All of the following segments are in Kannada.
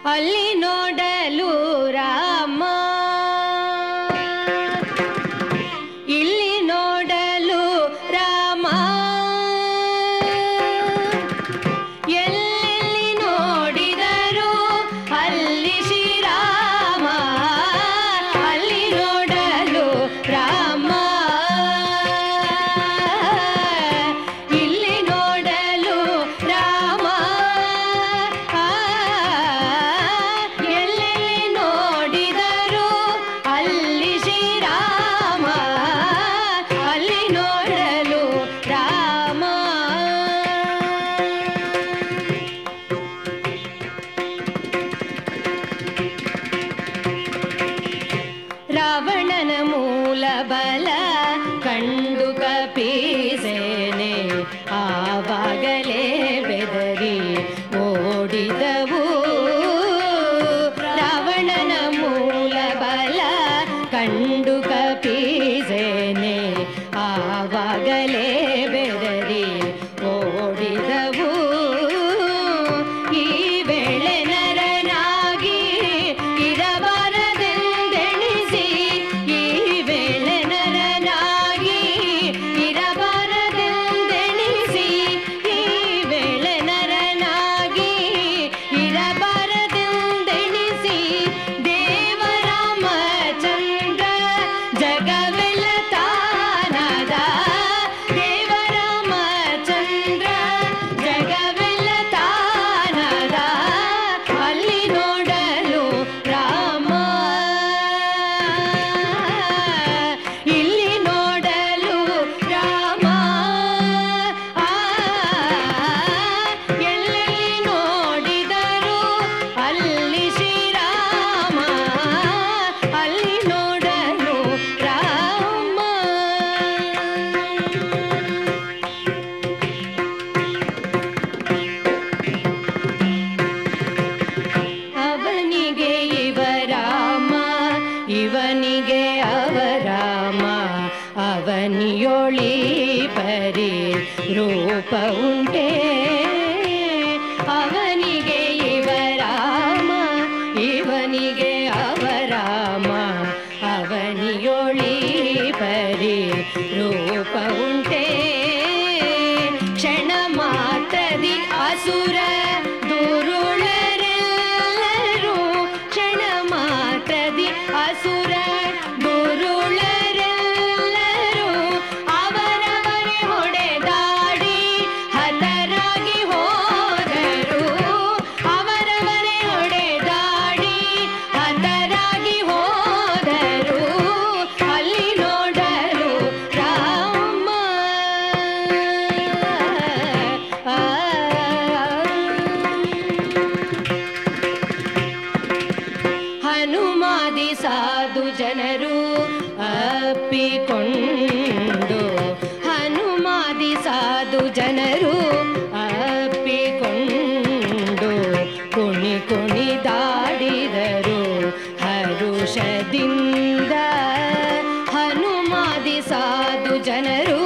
ಅಲ್ಲಿ ನೋಡಲು ರಾಮ ಇಲ್ಲಿ ನೋಡಲು ರಾಮ ಎಲ್ಲಿ ನೋಡಿದರು ಅಲ್ಲಿ ಶ್ರೀರಾಮ ಅಲ್ಲಿ ನೋಡಲು ರಾಮ ಇಲ್ಲಿ ನೋಡಲು ರಾಮ ಎಲ್ಲೆಲ್ಲಿ ನೋಡಿದರು ಅಲ್ಲಿ ಶ್ರೀರಾಮ ಅಲ್ಲಿ ನೋಡಲು ರಾಮ ರಾವಣನ ಮೂಲ ಬಲ ಕಂಡು ಕಪೀಸೇನೆ ಆವಾಗಲೇ ಬೆದರಿ ಓಡಿದವು ರಾವಣನ ಮೂಲ ಬಲ ಕಂಡು ಕಪೀಸೇನೆ ಆವಾಗಲೇ ಬೆದರಿ ಓಡಿದವು ಈ ವೇಳೆ ನರನಾಗಿ ಇರಬಾರದೆಂದೆಣಿಸಿ ಈ ವೇಳೆ ನರನಾಗಿ ಇರಬಾರದೆಂದೆಣಿಸಿ ಈ ವೇಳೆ ನರನಾಗಿ ಇರಬಾರದೆಂದೆಣಿಸಿ ದೇವರಾಮ ಚಂದ್ರ ಜಗವೆಲ್ಲ ತಾನದ ದೇವರಾಮ ಚಂದ್ರ ಜಗವೆಲ್ಲ ತಾನದ ಅಲ್ಲಿ ನೋಡಲು ರಾಮ ಇಲ್ಲಿ ನೋಡಲು ರಾಮ ಆ, ಎಲ್ಲೆಲ್ಲಿ ನೋಡಿದರು ಅಲ್ಲಿ ಶ್ರೀರಾಮ ಅಲ್ಲಿ ನೋಡಲು ರಾಮ ಅವನಿಗೆ ಇವರಾಮ ಇವನಿಗೆ ಅವರಾಮ ಅವನಿಯೊಳಿ ಪರಿ ರೂಪ ಉಂಟೆ ಅವನಿಗೆ ಇವರಾಮ ಇವನಿಗೆ ಅವರಾಮ ಅವನಿಯೊಳಿ ಪರಿ ರೂಪ ಉಂಟೆ ಕ್ಷಣ ಮಾತ್ರದಿ ಅಸುರ ದುರುಳರೆಲ್ಲರೂ ಕ್ಷಣ ಮಾತ್ರದಿ ಅಸುರ ದುರುಳರೆಲ್ಲರೂ ಅವರವರೇ ಹೊಡೆದಾಡಿ ಹತರಾಗಿ ಹೋದರು ಅವರವರೇ ಹೊಡೆದಾಡಿ ಹತರಾಗಿ ಹೋದರು ಅಲ್ಲಿ ನೋಡಲು ರಾಮ ಆ, ಹನುಮಾದಿ ಸಾಧು ಜನರು ಅಪ್ಪಿಕೊಂಡು ಹನುಮಾದಿ ಸಾಧು ಜನರು ಅಪ್ಪಿಕೊಂಡು ಕುಣಿ ಕುಣಿದಾಡಿದರು ಹರುಷದಿಂದ ಹನುಮಾದಿ ಸಾಧು ಜನರು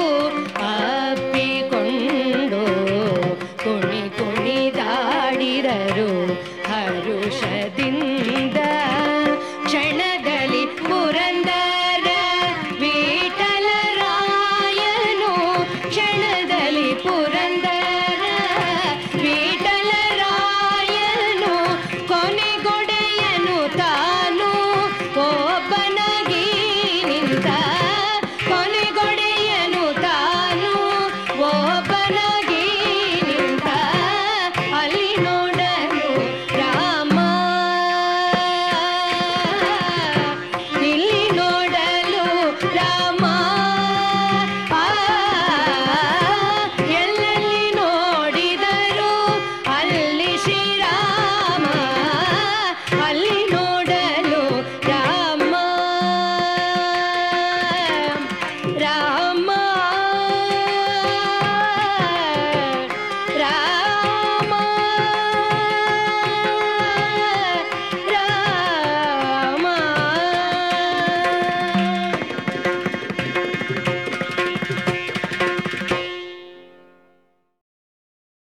ಅಪ್ಪಿಕೊಂಡು ಕುಣಿ ಕುಣಿದಾಡಿದರು ಹರುಷ